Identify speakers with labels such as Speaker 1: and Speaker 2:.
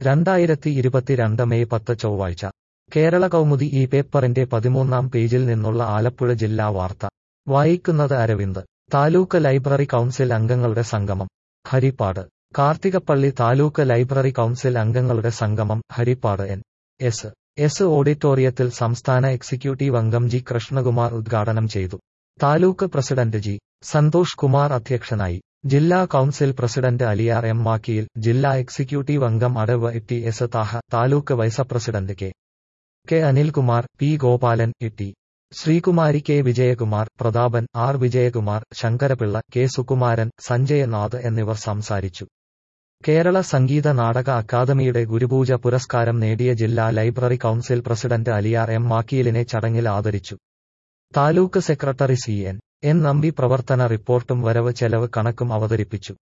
Speaker 1: രണ്ടായിരത്തി ഇരുപത്തിരണ്ട് മെയ് പത്ത് ചൊവ്വാഴ്ച കേരള കൗമുദി ഈ പേപ്പറിന്റെ പതിമൂന്നാം പേജിൽ നിന്നുള്ള ആലപ്പുഴ ജില്ലാ വാർത്ത വായിക്കുന്നത് അരവിന്ദ് താലൂക്ക് ലൈബ്രറി കൗൺസിൽ അംഗങ്ങളുടെ സംഗമം ഹരിപ്പാട് കാർത്തികപ്പള്ളി താലൂക്ക് ലൈബ്രറി കൗൺസിൽ അംഗങ്ങളുടെ സംഗമം ഹരിപ്പാട് എൻ എസ് എസ് ഓഡിറ്റോറിയത്തിൽ സംസ്ഥാന എക്സിക്യൂട്ടീവ് അംഗം ജി കൃഷ്ണകുമാർ ഉദ്ഘാടനം ചെയ്തു താലൂക്ക് പ്രസിഡന്റ് ജി സന്തോഷ് കുമാർ അധ്യക്ഷനായി ജില്ലാ council president Aliyar M Makkiyil ജില്ലാ എക്സിക്യൂട്ടീവ് അംഗം അടവ് T S Thaha taluk vice president K K Anilkumar P Gopalan T Sreekumari K Vijayakumar Prathapan R Vijayakumar Sankarapillai K Sukumaran Sanjayanath എന്നിവർ സംസാരിച്ചു കേരള സംഗീത നാടക അക്കാദമിയുടെ ഗുരുപൂജ പുരസ്കാരം നേടിയ ജില്ലാ library council president Aliyar M മാക്കീലിനെ ചടങ്ങിൽ ആദരിച്ചു taluk secretary C N N Nambi പ്രവർത്തന റിപ്പോർട്ടും വരവ് ചെലവ് കണക്കും അവതരിപ്പിച്ചു